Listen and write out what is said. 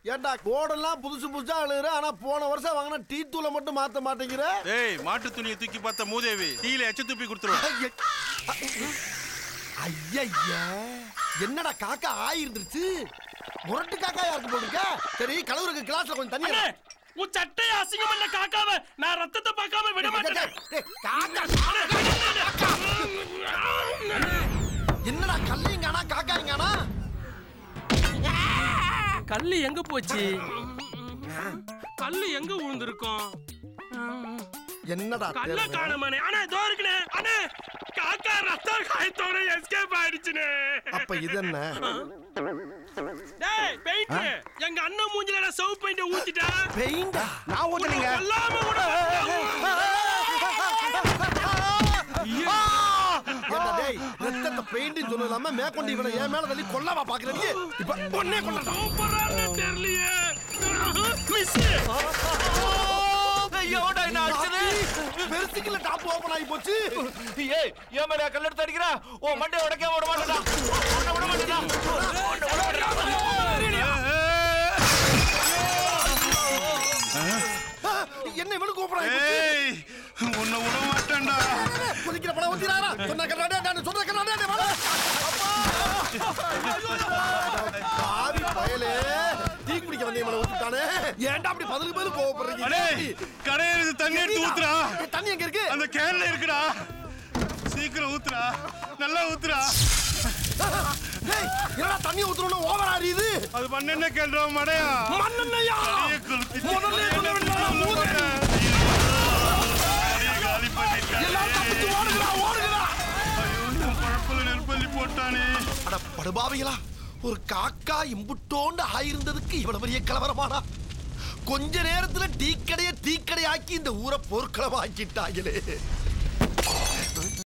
ஏன்டா கோடெல்லாம் புதுசு புதுசா அழுகுற ஆனா போன வருஷம் வாங்கின டீ தூளை மட்டும் மாத்த மாட்டேங்கிற ஏய் மாட்டு துணியை தூக்கி பார்த்த மூதேவி டீல எச்ச துப்பி கொடுத்துருவேன் ஐயா என்னடா காக்கா ஆயிருந்துருச்சு முரட்டு காக்கா யாருக்கு போட்டுருக்க சரி கலவருக்கு கிளாஸ்ல கொஞ்சம் தண்ணி அண்ணே உன் சட்டையை அசிங்கம் பண்ண காக்காவ நான் ரத்தத்தை பார்க்காம விட மாட்டேன் டேய், காக்கா என்னடா கல்லிங்கானா காக்காங்கானா கல்லு எங்க போச்சு கல்லு எங்க விழுந்திருக்கும் என்னடா கல்ல தேடுற? காணமானே அண்ணே இதோ இருக்குனே அண்ணே காக்கா ரத்த காயத்தோட எஸ்கேப் ஆயிடுச்சுனே அப்ப இது என்ன டேய் பெயிண்ட் எங்க அண்ணன் மூஞ்சில சவு பெயிண்ட் ஊத்திட்டா பெயிண்டா நான் ஊத்துனீங்க கொல்லாம விட ஏண்டா டேய் ரத்தத்தை பெயிண்ட் சொல்லாம மேற்கொண்டு இவனை என் மேல தள்ளி கொல்லாமா பாக்குற நீ இப்ப பொண்ணே கொல்லடா சூப்பரா இருக்கு தெரியலையே மிஸ் எவன்டா என்ன அடிச்சது பெருசுக்குள்ள டாப் ஓபன் ஆகி போச்சு ஏய் ஏன் மேல கல் எடுத்து அடிக்கிறா ஓ மண்டை உடைக்க விட மாட்டேடா உன்னை விட மாட்டேடா உன்னை விட மாட்டேடா என்ன இவனுக்கு ஓபன் ஆகி போச்சு ஏய் உன்னை விட மாட்டேன்டா குதிக்கிற படம் ஊத்திராரா சொன்ன கண்ணாடே நான் சொன்ன கண்ணாடே வாடா பாவி பயலே டீ குடிக்க வந்தே மேல ஊத்திட்டானே ஏன்டா அப்படி பதிலுக்கு பதில் கோவப்படுறீங்க அடே கடையில தண்ணி எடுத்து ஊத்துறா ஏய், தண்ணி எங்க இருக்கு அந்த கேன்ல இருக்குடா சீக்கிரம் ஊத்துறா நல்லா ஊத்துறா டேய் என்னடா தண்ணி ஊத்துறோம்னு ஓவர் ஆறியுது அது பண்ண கேள்றா மடையா மண்ணெண்ணையா கையை கொளுத்திட்டு முதல்ல சொல்ல வேண்டியதா மூதேவி. கையை காலி பண்ணிட்டானே. எல்லாம் தப்பிச்சு ஓடுங்கடா ஓடுங்கடா ஐயோ, என் பழப்புல நெருப்பள்ளி போட்டானே அட படுபாவிகளா ஒரு காக்கா இம்புட்டோண்டு ஆயிருந்ததுக்கு இவ்வளவு பெரிய கலவரமானா கொஞ்ச நேரத்துல டீ கடைய டீ கடையாக்கி இந்த ஊரை பொருட்களமாக்கிட்டாங்களே